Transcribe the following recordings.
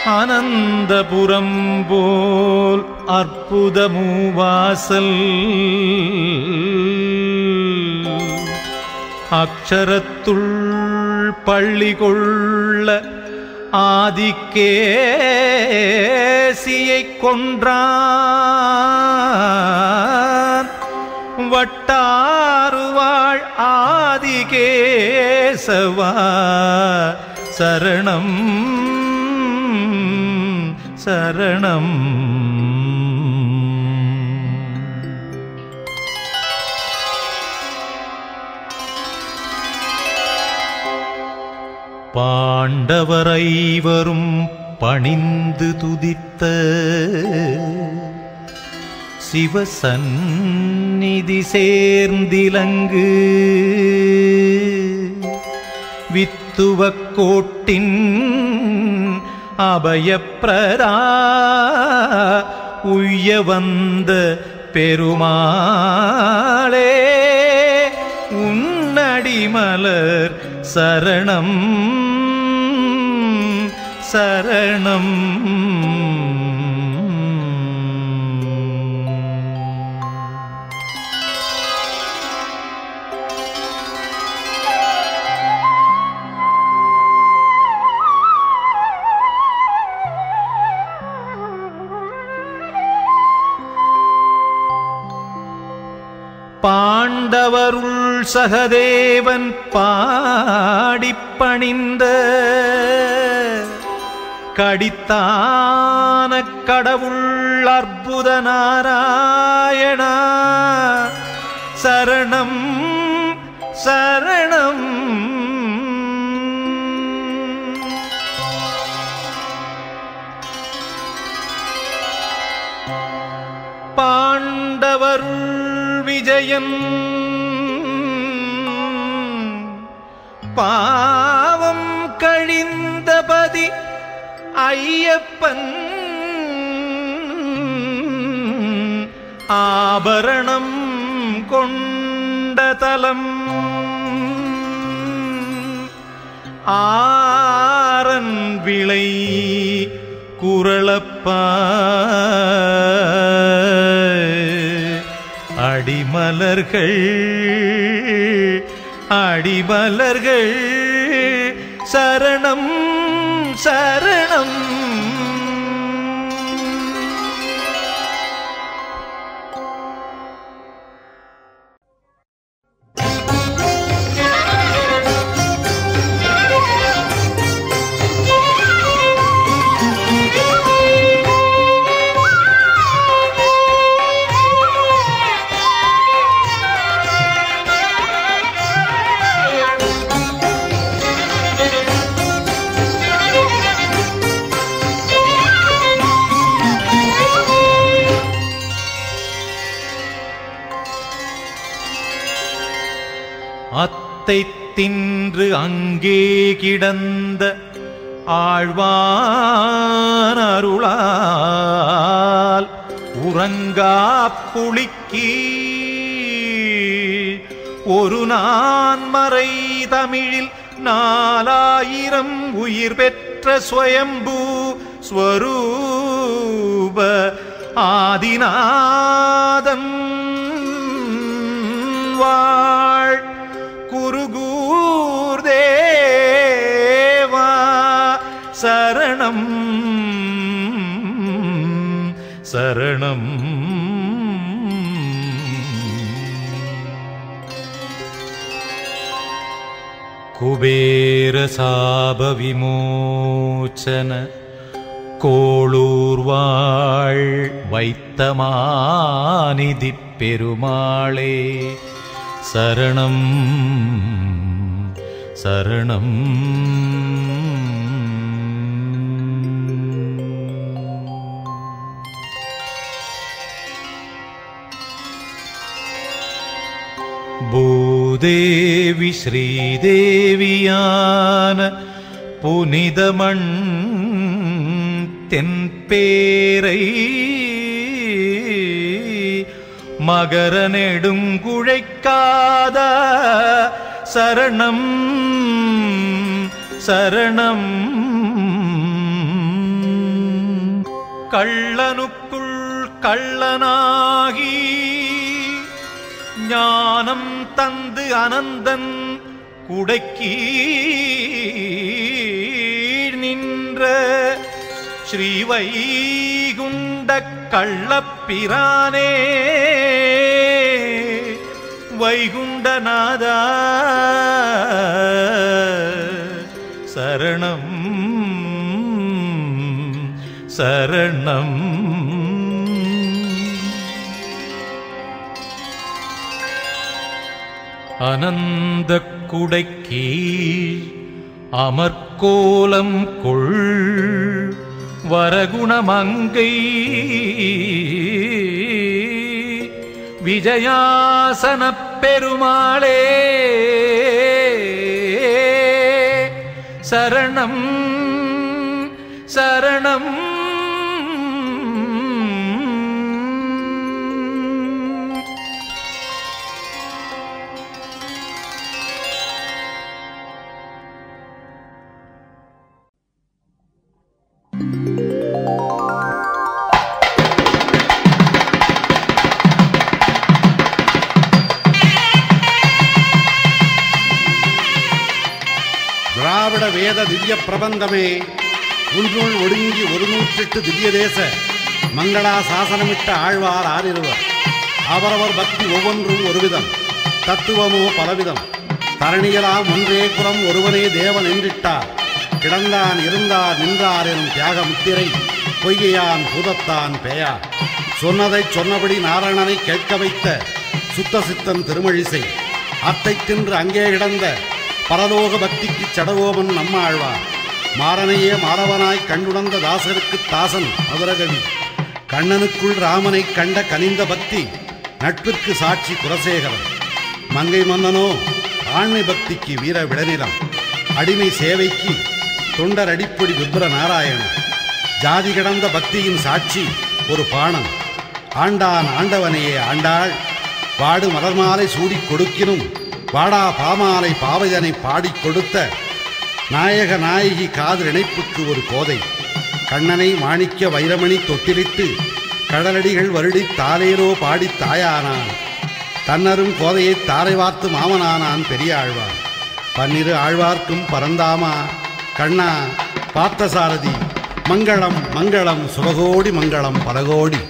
அனந்தபுரம் போல் அற்புத மூவாசல் அக்ஷரத்துள் பள்ளி கொள்ள ஆதிக்கேசியை கொன்றான் வட்டாறுவாழ் ஆதிகேசவா சரணம் சரணம் பாண்டவரைவரும் பணிந்து துதித்த சிவசந்நிதி சேர்ந்திலங்கு வித்துவக் கோட்டின் அபயப்பிரதா உய்ய வந்த பெருமாளே உன்னடிமலர் சரணம் சரணம் பாண்டவருள் சகதேவன் பாடிப் பணிந்த கடித்தான கடவுள் அற்புத நாராயணா சரணம் சரணம் பாண்டவருள் விஜயன் பாவம் கழிந்தபதி ஐயப்பன் ஆபரணம் கொண்ட தலம் ஆரன் விளை குரளப்பா அடிமலர்கள் அடிமலர்கள் சரணம் சரணம் அத்தை தின்று அங்கே கிடந்த ஆழ்வான் அருளால் உறங்கா புளிக்கி ஒரு நான்மறை தமிழில் நாலாயிரம் உயிர் பெற்ற ஸ்வயம்பூ ஸ்வரூப ஆதிநாதன் வாழ் குருகூர் தேவா சரணம் சரணம் குபேர சாப விமோச்சன கோளூர் வாழ் வைத்தமானிதி பெருமாளே சரணம் சரணம் பூதேவி ஸ்ரீதேவியான புனிதமண் தென்பேரை மகர நெடுங்குழைக்காத சரணம் சரணம் கள்ளனுக்குள் கள்ளனாகி ஞானம் தந்து அனந்தன் குடைக்கீ நின்ற ஸ்ரீவைகுண்ட கள்ளப்பிரானே வைகுண்டநாதா சரணம் சரணம் அனந்த குடைக்கீழ் அமர்கோலம் கொள் வரகுணமங்கை விஜயாசனப் பெருமாளே சரணம் சரணம் திராவிட வேத திவ்ய பிரபந்தமே உன்னுள் ஒடுங்கி ஒரு நூற்றெட்டு திவ்ய தேச மங்களா சாசனமிட்ட ஆழ்வார் ஆறிருவர் அவரவர் பக்தி ஒவ்வொன்றும் ஒருவிதம் தத்துவமோ பலவிதம் தரணியலாம் ஒன்றே குலம் ஒருவனே தேவன் என்றிட்டார் கிடந்தான் இருந்தார் நின்றார் எனும் தியாக முத்திரை பொய்யான் பூதத்தான் பெயார் சொன்னதைச் சொன்னபடி நாராயணனை கேட்க வைத்த சுத்த சித்தன் திருமழிசை அத்தை தின்று அங்கே கிடந்த பரலோக பக்திக்கு சடகோபன் நம்மாழ்வார் மாறனையே மாறவனாய் கண்டுணர்ந்த தாசருக்கு தாசன் மதுரகவி கண்ணனுக்குள் ராமனை கண்ட கனிந்த பக்தி நட்பிற்கு சாட்சி குலசேகரன் மங்கை மன்னனோ ஆண்மை பக்திக்கு வீர விளநிலம் அடிமை சேவைக்கு தொண்டர் அடிப்பொடி விப்ர நாராயணன் ஜாதி கிடந்த பக்தியின் சாட்சி ஒரு பாணன் ஆண்டான் ஆண்டவனையே ஆண்டாள் வாடு மலர்மாலை சூடிக் கொடுக்கினும் வாடா பாமாலை பாவையனை பாடிக் கொடுத்த நாயக நாயகி காதல் இணைப்புக்கு ஒரு கோதை கண்ணனை மாணிக்க வைரமணி தொட்டிலிட்டு கடலடிகள் வருடி தாலேரோ பாடித் தாயானான் தன்னரும் கோதையை தாரை வார்த்து மாமனானான் பெரிய ஆழ்வார் பன்னிரு ஆழ்வார்க்கும் பரந்தாமா கண்ணா பார்த்தசாரதி மங்களம் மங்களம் சுபகோடி மங்களம் பலகோடி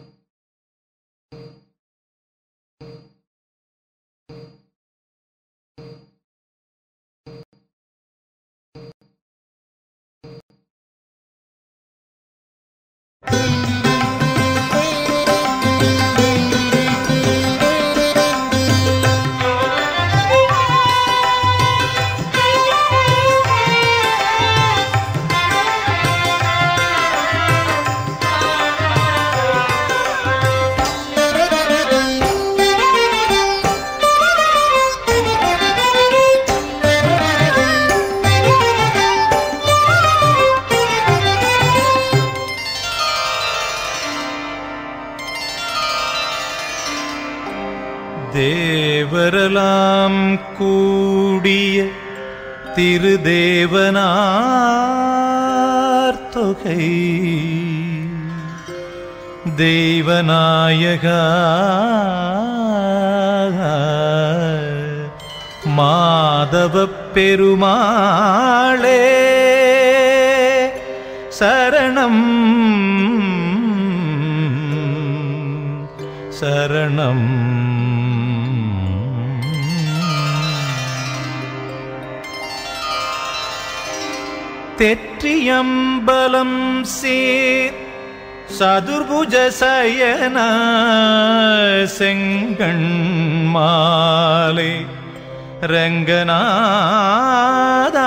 தேவரலாம் கூடிய திருதேவனார் தொகை தெய்வநாயகா மாதவப் பெருமாளே சரணம் சரணம் தெற்றியம்பலம் சேர் சதுர்புஜ சயன செங்கண் மாலை ரங்கநாதா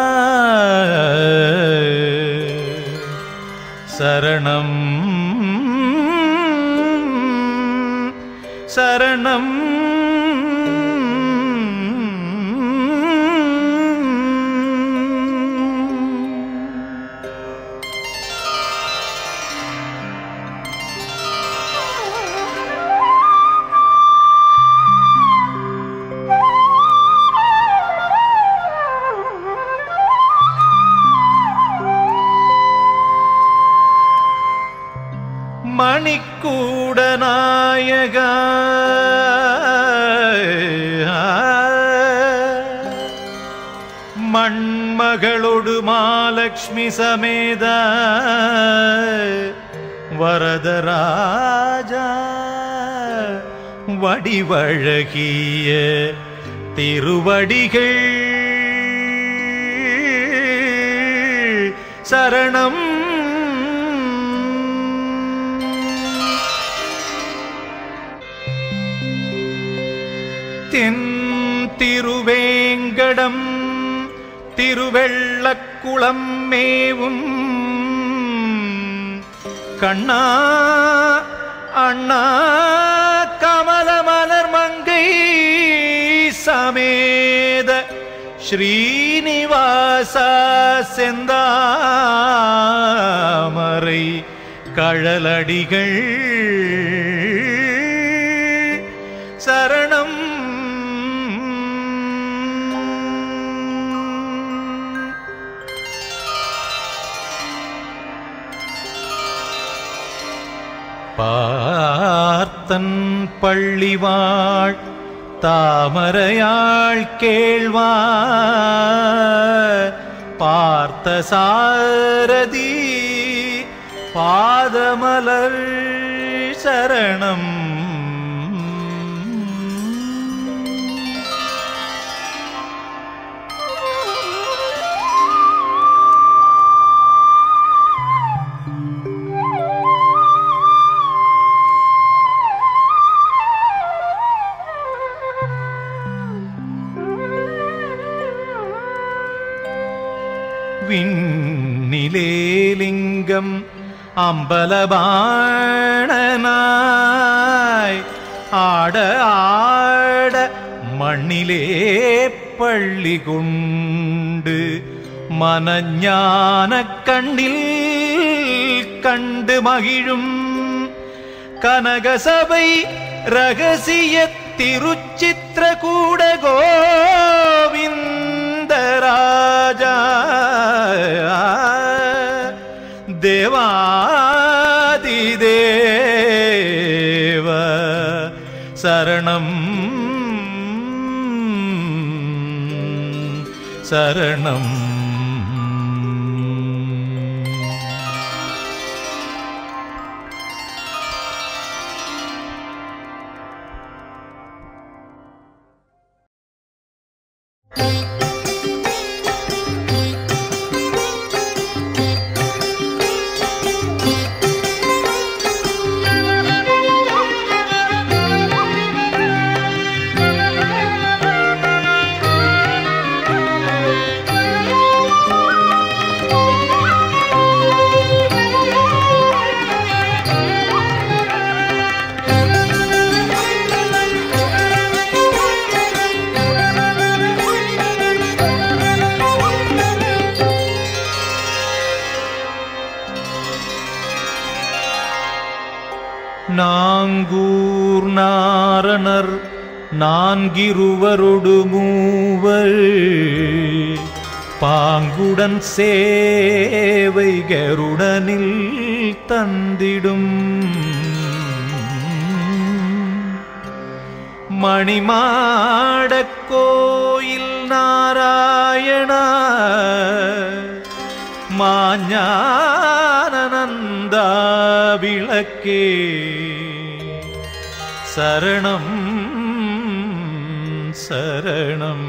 சரணம் சரணம் மகளொடு மாலக்ஷ்மி சமேத வரதராஜா வடிவழகிய திருவடிகள் சரணம் தென் திருவேங்கடம் திருவெள்ளக்குளம் மேவும் கண்ணா அண்ணா கமல மலர் மங்கை சமேத ஸ்ரீனிவாச செந்தாமரை கழலடிகள் சரணம் பார்த்தன் பள்ளிவாள் தாமரையாள் கேள்வார் பார்த்த சாரதி பாதமலர் சரணம் விண்ணிலேலிங்கம் அம்பலபாணனாய் ஆட ஆட மண்ணிலே பள்ளி கொண்டு மனஞான கண்ணில் கண்டு மகிழும் கனகசபை ரகசிய திருச்சித்திர கூட கோவிந்தராஜா தேவாதிதேவ சரணம் சரணம் நாங்கூர் நாரணர் நான்கிருவரொடு மூவர் பாங்குடன் சேவை கருடனில் தந்திடும் மணிமாடக் கோயில் நாராயணா மாஞானநந்த விளக்கே சரணம் சரணம்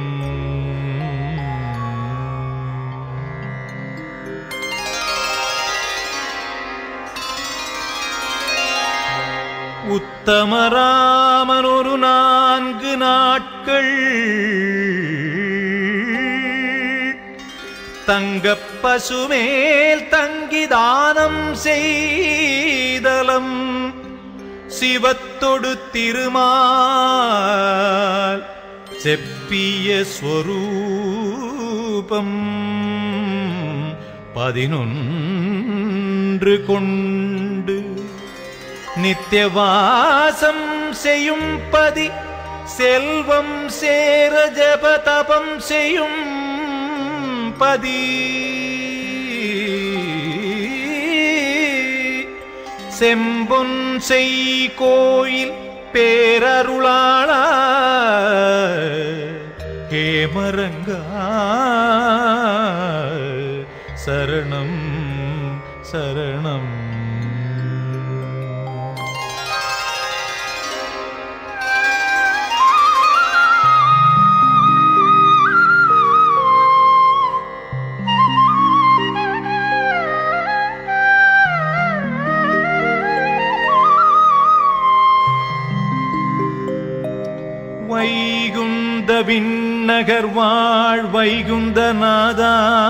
உத்தமராமன் ஒரு நான்கு நாட்கள் தங்கப் பசுமேல் தங்கி தானம் செய்தலம் சிவத்தொடு திருமால் செப்பிய ஸ்வரூபம் பதினொன்று கொண்டு நித்தியவாசம் செய்யும் பதி செல்வம் சேர ஜப தபம் செய்யும் பதி செம்பொன் செய் கோயில் பேரருளாளா ஹேமரங்கா சரணம் சரணம் வைகுந்த விண்ணகர் வாழ் வைகுந்த நாதா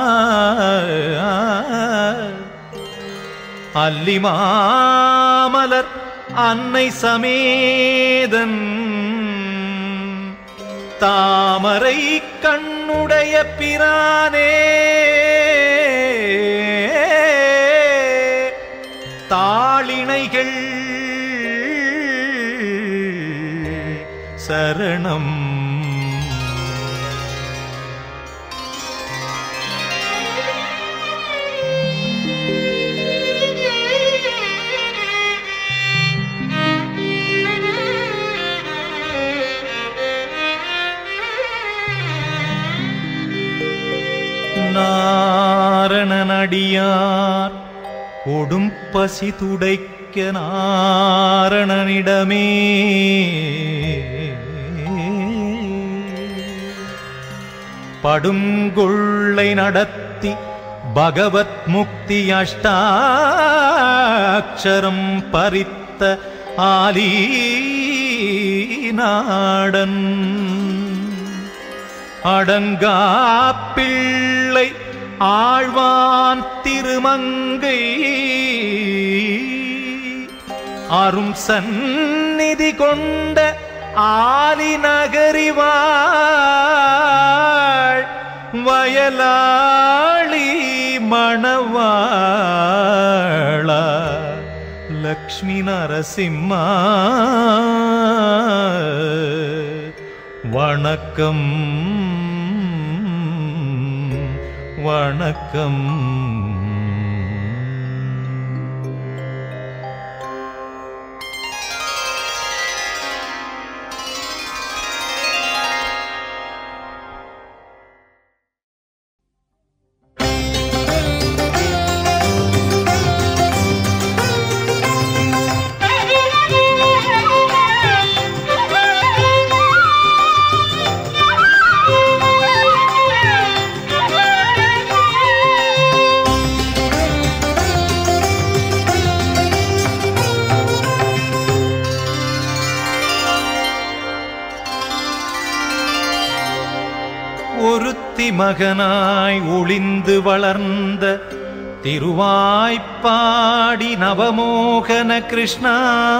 அல்லிமாமலர் அன்னை சமேதன் தாமரை கண்ணுடைய பிரானே தாளிணைகள் சரணம் நாரணனடியார் கொடும் பசி துடைக்க நாரணனிடமே படுங்கொள்ளை நடத்தி பகவத் முக்தி அஷ்டாட்சரம் பறித்த ஆலி நாடன் அடங்கா பிள்ளை ஆழ்வான் திருமங்கை அரும் சந்நிதி கொண்ட ஆலி நகரிவாள் வயலாளி மணவாளா லக்ஷ்மி நரசிம்மா வணக்கம் வணக்கம் ஒருத்தி மகனாய் ஒளிந்து வளர்ந்த திருவாய்ப்பாடி நவமோகன கிருஷ்ணா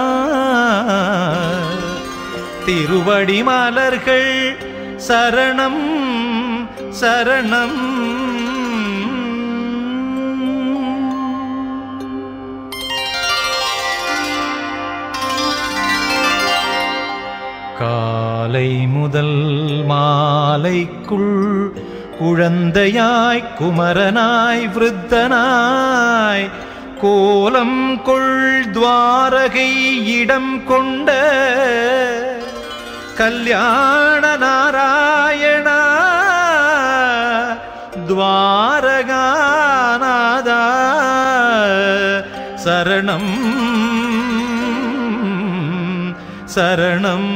திருவடி மலர்கள் சரணம் சரணம் காலை முதல் மாலைக்குள் குழந்தையாய் குமரனாய் விருத்தனாய் கோலம் கொள் துவாரகை இடம் கொண்ட கல்யாண நாராயணா துவாரகாநாதா சரணம் சரணம்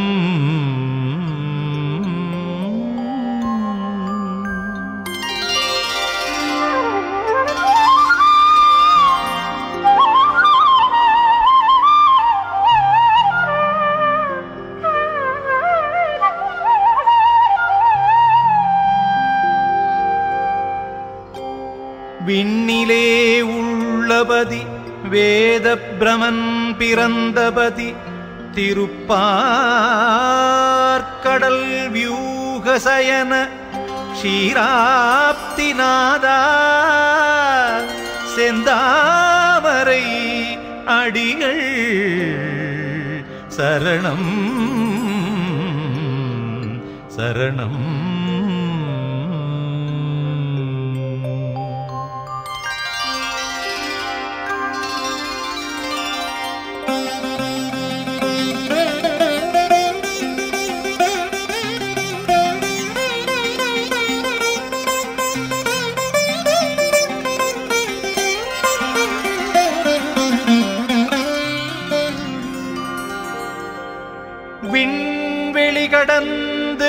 விண்ணிலே உள்ளபதி வேத பிரமன் பிறந்தபதி திருப்பார்கடல் வியூகசயன ஷீராப்திநாதா செந்தாமரை அடிகள் சரணம் சரணம்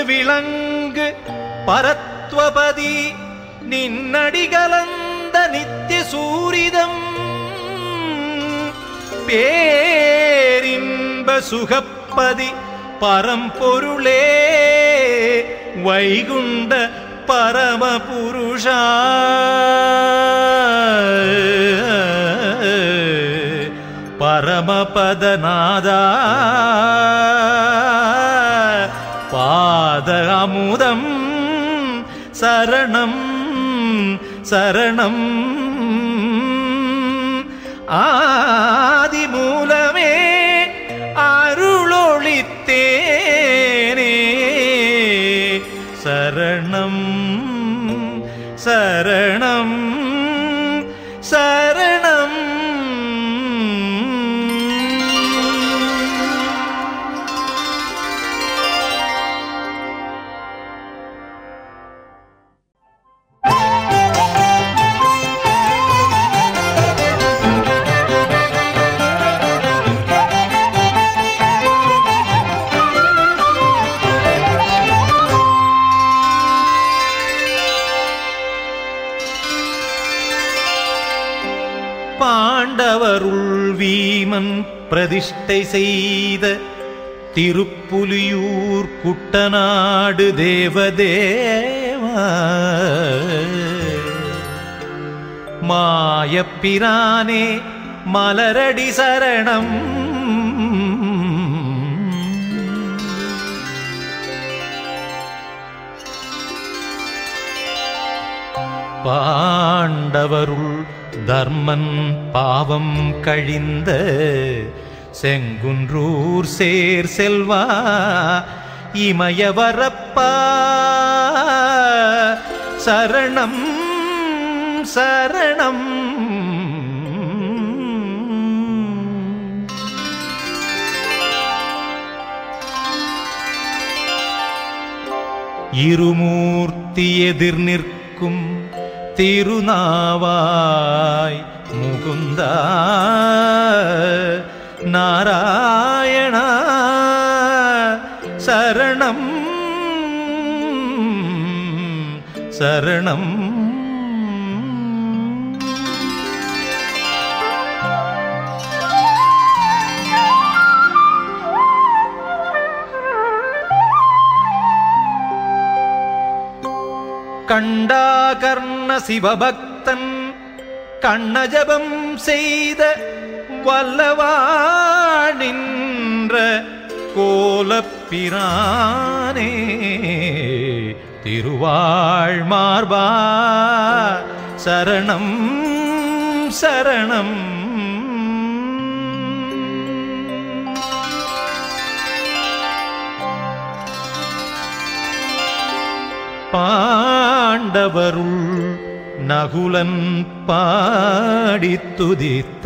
விளங்கு பரத்வபதி நின்னடிகலந்த நித்திய சூரிதம் பேரின்ப சுகப்பதி பரம்பொருளே வைகுண்ட பரமபுருஷா பரமபதநாதா பாத அமுதம் சரணம் சரணம் ஆதிமூலமே அருளொளித்தேனே சரணம் சரணம் சரணம் பாண்டவருள் வீமன் பிரதிஷ்டை செய்த திருப்புலியூர் குட்டநாடு தேவதேவா மாயப்பிரானே மலரடி சரணம் பாண்டவருள் தர்மன் பாவம் கழிந்த செங்குன்றூர் சேர் செல்வா இமயவரப்பா சரணம் சரணம் இருமூர்த்தி எதிர் நிற்கும் திருநாவாய் முகுந்தா நாராயணா சரணம் சரணம் கண்டாகர்ண சிவபக்தன் கண்ணஜபம் செய்த வல்லவாணின்ற கோலப்பிரானே திருவாழ் மார்பா சரணம் சரணம் பாண்டவருள் நகுலன் பாடித் துதித்த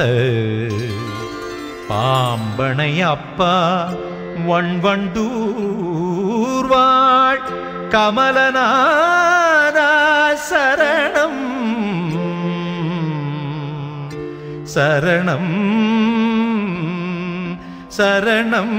பாம்பனை அப்பா வண்வண்டூர்வாள் கமலநாதா சரணம் சரணம் சரணம்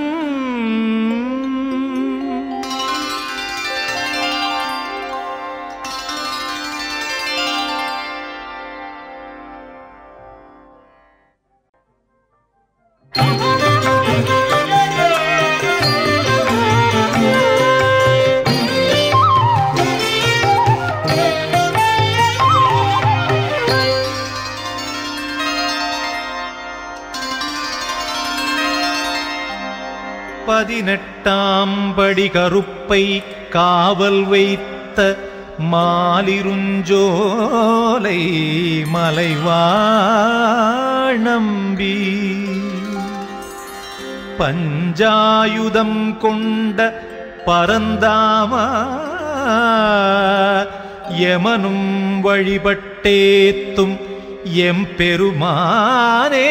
பதினெட்டாம் படி கருப்பை காவல் வைத்த மாலிருஞ்சோலை மலைவாழ் நம்பி பஞ்சாயுதம் கொண்ட பரந்தாமா யமனும் வழிபட்டேத்தும் எம்பெருமானே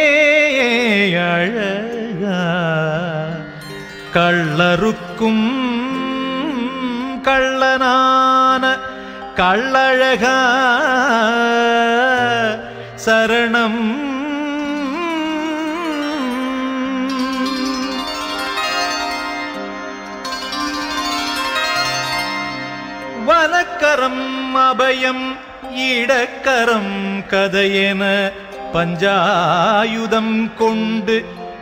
அழகா கள்ளருக்கும் கள்ளனான கள்ளழகா சரணம் வலக்கரம் அபயம் இடக்கரம் கதையென பஞ்சாயுதம் கொண்டு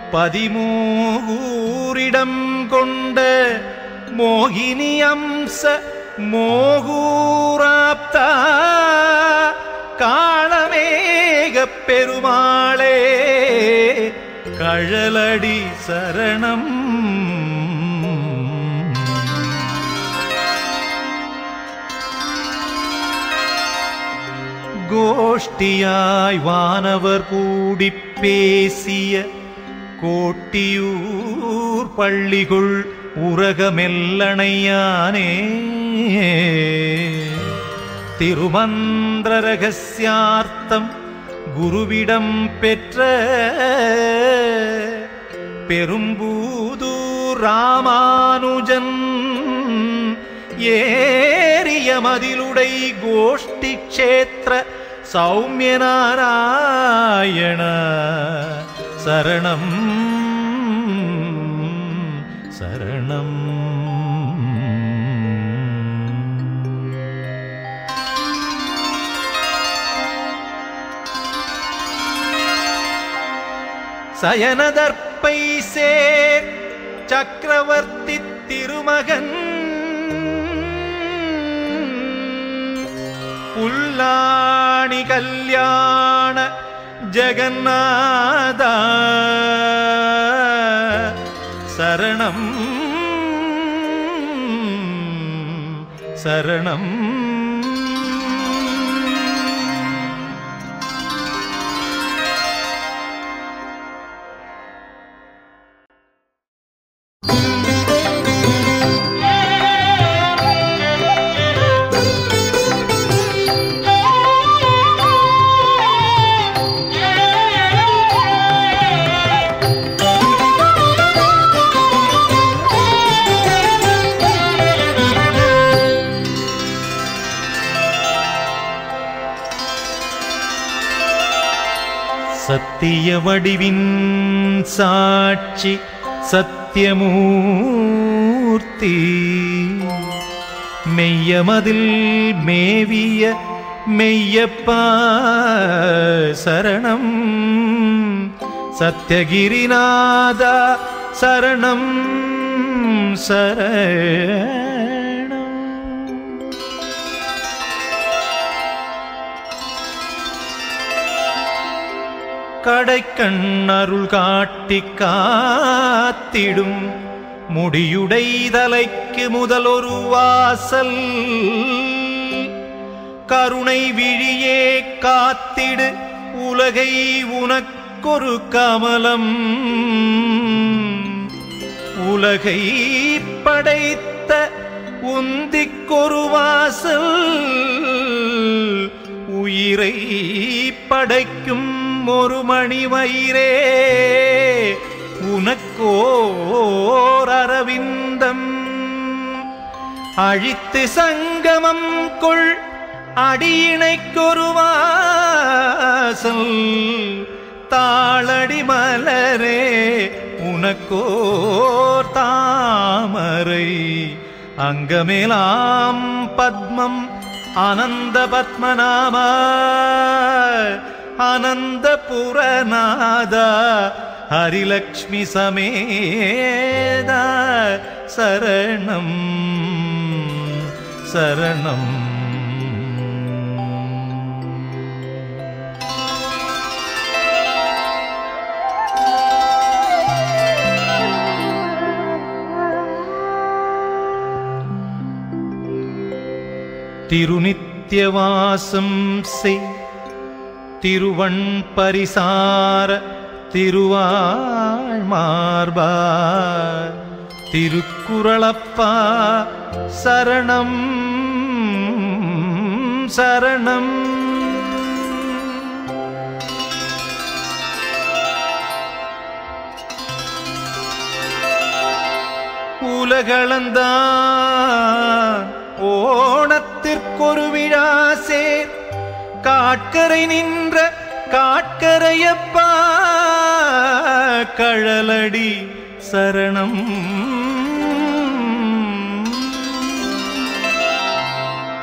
பதிமூரிடம் கொண்ட மோகினி அம்ச மோகூராப்தா காளமேகப் பெருமாளே கழலடி சரணம் கோஷ்டியாய் வானவர் கூடிப் பேசிய கோட்டியூர் பள்ளிகுள் உரகமெல்லணையானே திருமந்திர ரகசியார்த்தம் குருவிடம் பெற்ற பெரும்பூதூர் ராமானுஜன் ஏரிய மதிலுடை கோஷ்டி க்ஷேத்திர சௌமியநாராயண சரணம் சரணம் சயனதற்பை சேர் சக்கரவர்த்தி திருமகன் புல்லாணி கல்யாண ஜெகநாத சரணம் சரணம் சத்திய வடிவின் சாட்சி சத்தியமூர்த்தி மெய்யமதில் மேவிய மெய்யப்பா சரணம் சத்யகிரிநாதா சரணம் சரணம் கடைக்கண் அருள் காட்டி காத்திடும் முடியுடை தலைக்கு முதலொரு வாசல் கருணை விழியே காத்திடு உலகை உனக்கொரு கமலம் உலகை படைத்த உந்திக்கொரு வாசல் உயிரை படைக்கும் ஒரு மணி வயிறே உனக்கோர் அரவிந்தம் அழித்து சங்கமம் கொள் அடியினைக்கொரு வாசல் தாளடி மலரே உனக்கோர் தாமரை அங்கமேலாம் பத்மம் ஆனந்த பத்மநாம ஆனந்த புரநாத ஹரிலக்ஷ்மி சமேத சரணம் சரணம் திருநித்தியவாசம் செய் திருவண் பரிசார திருவாழ் மார்பா திருக்குறளப்பா சரணம் சரணம் உலகளந்தான் ஓணத்திற்கொரு விழா சேர் காட்கரை நின்ற காட்கரையப்பா கழலடி சரணம்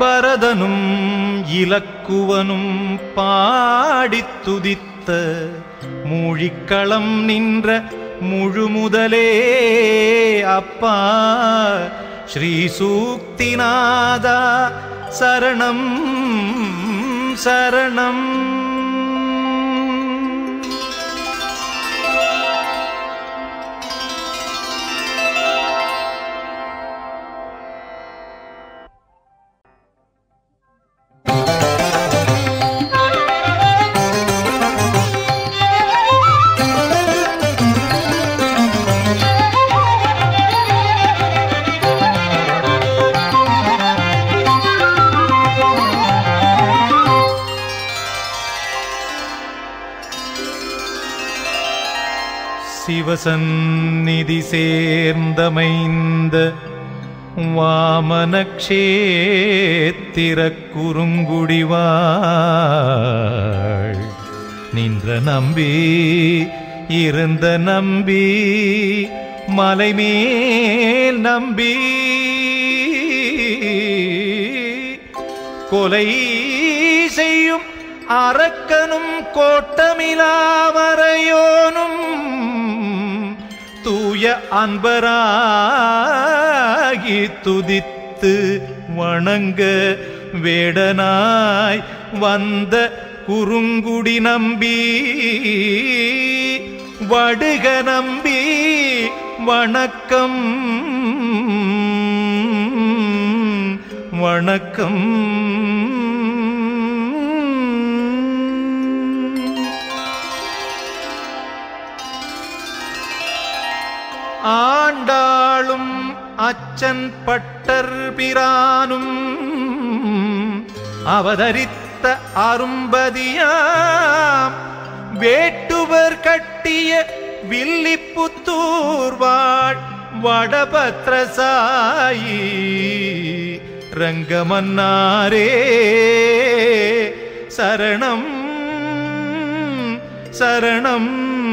பரதனும் இலக்குவனும் பாடித் துதித்த மூழிக்களம் நின்ற முழுமுதலே அப்பா ஸ்ரீ சூக்திநாதா சரணம் சரணம் சிவசந்நிதி சேர்ந்தமைந்த வாமனக்ஷேத்திர குறுங்குடிவாள் நின்ற நம்பி இருந்த நம்பி மலைமேல் நம்பி கொலை செய்யும் அரக்கனும் கோட்டமிலாவரையோனும் தூய அன்பராகி துதித்து வணங்க வேடனாய் வந்த குறுங்குடி நம்பி வடுக நம்பி வணக்கம் வணக்கம் ஆண்டாளும் அச்சன் பட்டர் பிரானும் அவதரித்த அரும்பதியாம் வேட்டுவர் கட்டிய வில்லிப்புத்தூர் வாழ் வடபத்ரசாயி ரங்கமன்னாரே சரணம் சரணம்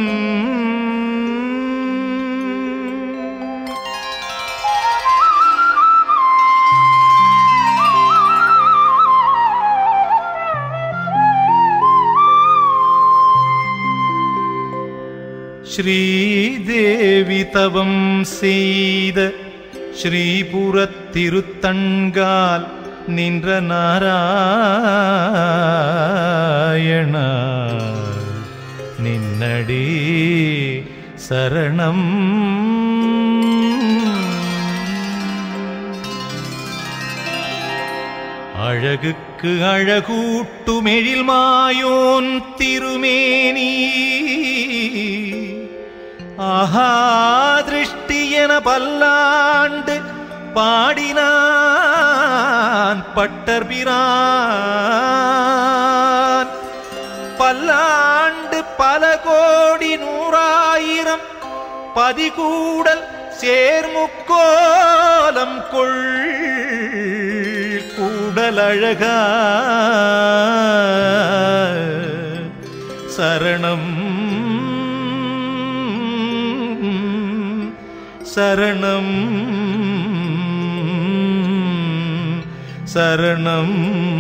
ஸ்ரீதேவி தவம் செய்த ஸ்ரீபுரத்திருத்தண்கால் நின்ற நாராயண நின்னடி சரணம் அழகுக்கு அழகூட்டுமெழில் மாயோன் திருமேனி ஆஹா திருஷ்டி என பல்லாண்டு பாடினான் பட்டர் பிரான் பல்லாண்டு பல கோடி நூறாயிரம் பதிகூடல் சேர்முக்கோலம் கொள் கூடல் அழகா சரணம் சரணம் சரணம்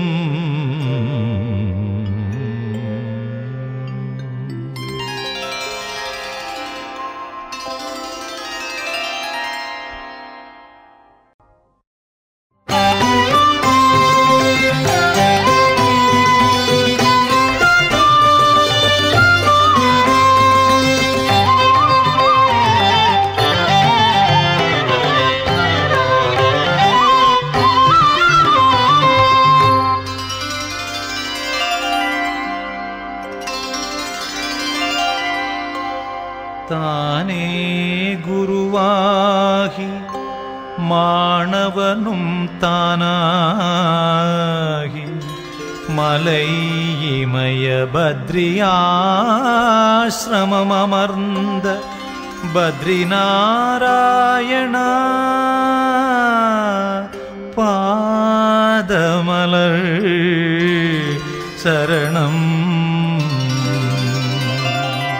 தானே குருவாகி மாணவனும் தானாகி மலை இமய பத்ரியாசிரமம் அமர்ந்த பத்ரிநாராயணா பாதமலர் சரணம்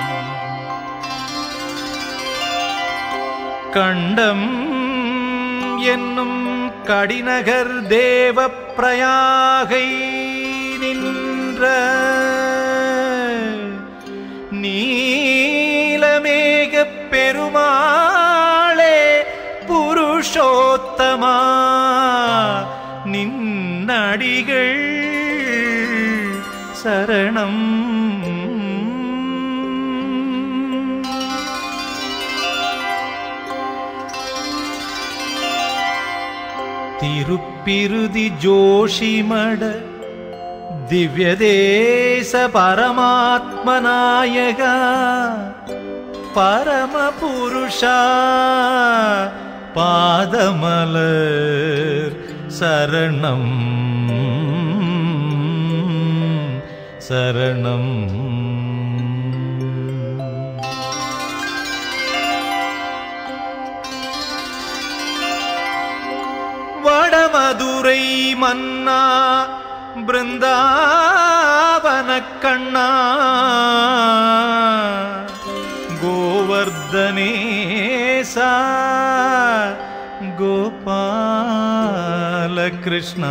கண்டம் என்னும் கடிநகர் தேவ பிரயாகை நின்ற நீலமேகப் பெருமாளே புருஷோத்தமா நின்னடிகள் சரணம் திருப்பிருதி ஜோஷிமட திவ்யதேச பரமாத்மநாயகா பரமபுருஷா பாதமலர் சரணம் சரணம் வடமதுரை மன்னா பிருந்தாவன கண்ணா கோவர்தனேசா கோபால கிருஷ்ணா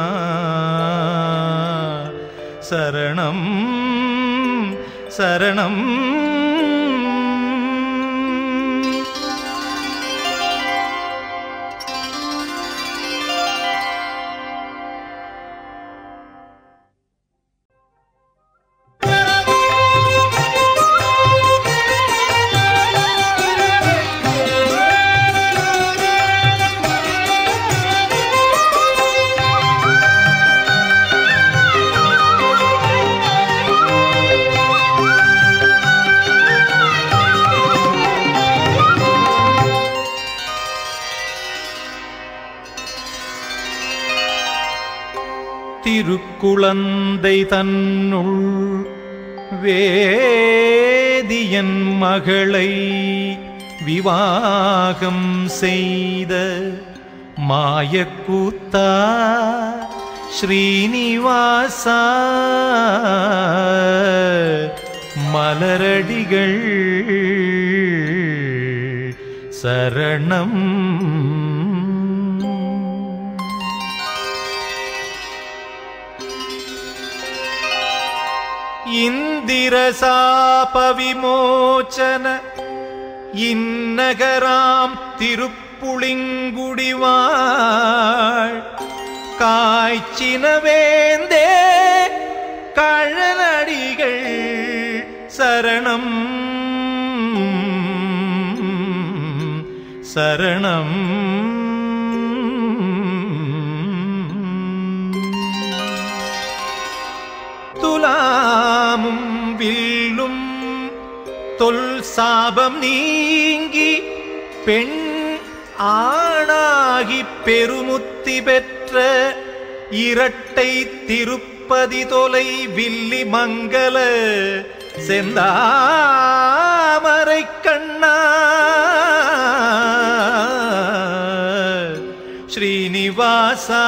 சரணம் சரணம் திருக்குழந்தை தன்னுள் வேதியன் மகளை விவாகம் செய்த மாயக்கூத்தா ஸ்ரீனிவாசா மலரடிகள் சரணம் இந்திரசாப விமோச்சன இன்னகராம் திருப்புளிங்குடிவாள் காய்ச்சினவேந்தே கழலடிகள் சரணம் சரணம் துலாமும் வில்லும் தொல் சாபம் நீங்கி பெண் ஆணாகி பெருமுத்தி பெற்ற இரட்டை திருப்பதி தொலை வில்லி மங்கல செந்தாமரை கண்ணா ஸ்ரீனிவாசா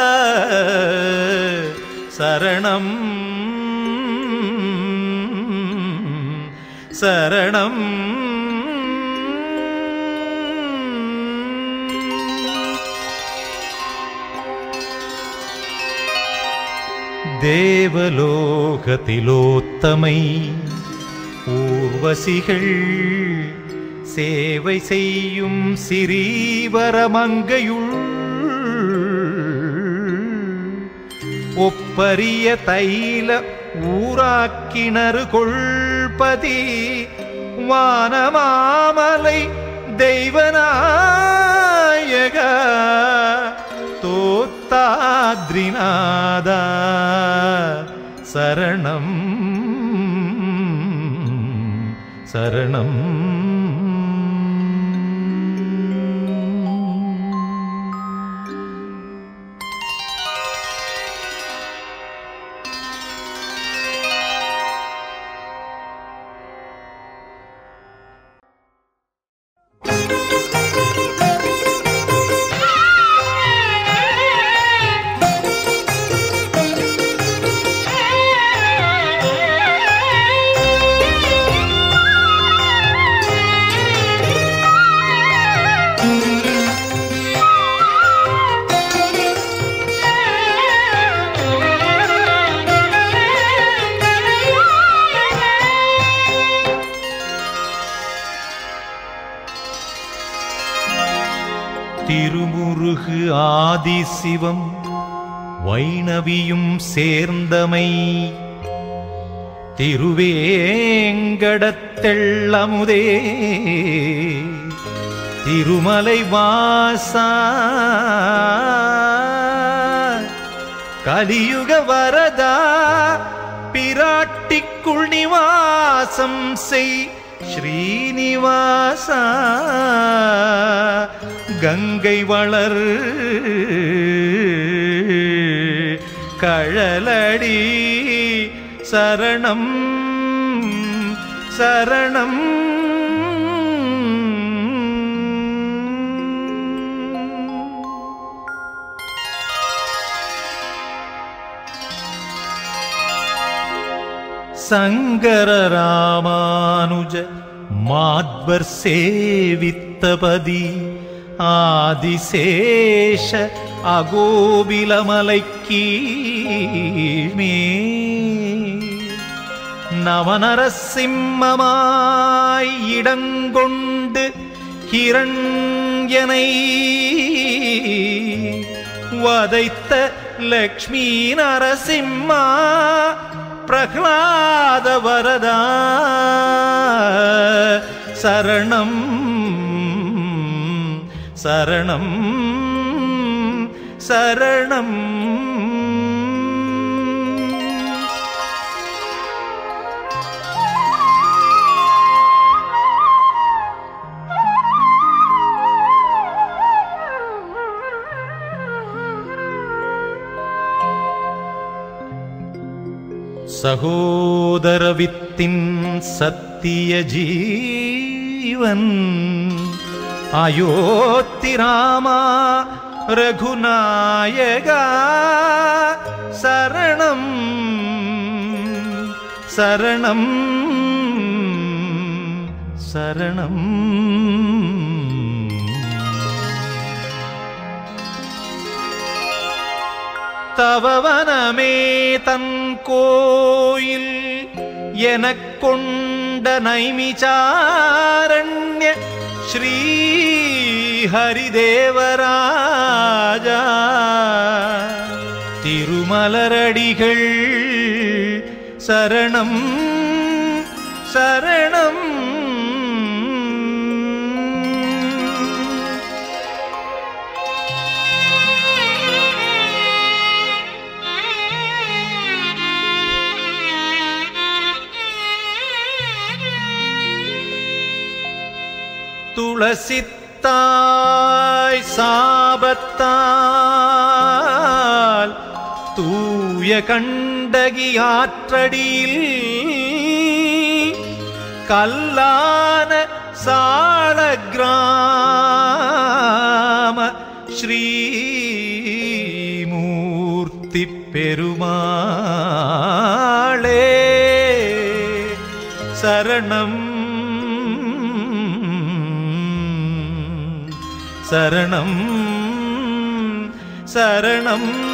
சரணம் சரணம் தேவலோகத்திலோத்தமை ஊர்வசிகள் சேவை செய்யும் சிறீவரமங்கையுள் ஒப்பரிய தைல ஊராக்கிணறு கொள்பதி வானமாமலை தெய்வநாயக தோத்தாத்ரிநாதா சரணம் சரணம் Thank you. திருமுருகு ஆதிசிவம் வைணவியும் சேர்ந்தமை திருவேங்கடத்தெள்ளமுதே திருமலை வாசா கலியுக வரதா பிராட்டிக்குள் நிவாசம் செய் ஸ்ரீனிவாசா கங்கை வளர் கழலடி சரணம் சரணம் சங்கர ராமானுஜ மாத்வர் சேவித்தபதி ஆதிசேஷ அகோபிலமலைக்கீழ்மே நவநரசிம்மமாய் இடங்கொண்டு ஹிரண்யனை வதைத்த லக்ஷ்மி நரசிம்மா பிரகலாத வரதா சரணம் சரணம் சரணம் சகோதரவித்தின் சத்திய ஜீவன் அயோத்திராமா ரகுநாயகா சரணம் சரணம் சரணம் தவவனமே தன் கோயில் எனக் கொண்ட நைமிச்சாரண்ய ஸ்ரீ ஹரிதேவராஜா திருமலரடிகள் சரணம் சரணம் துளசித்தாய் சாபத்தால் தூய கண்டகி ஆற்றடியில் கல்லான சாளகிராம ஸ்ரீமூர்த்தி பெருமாளே சரணம் சரணம் சரணம்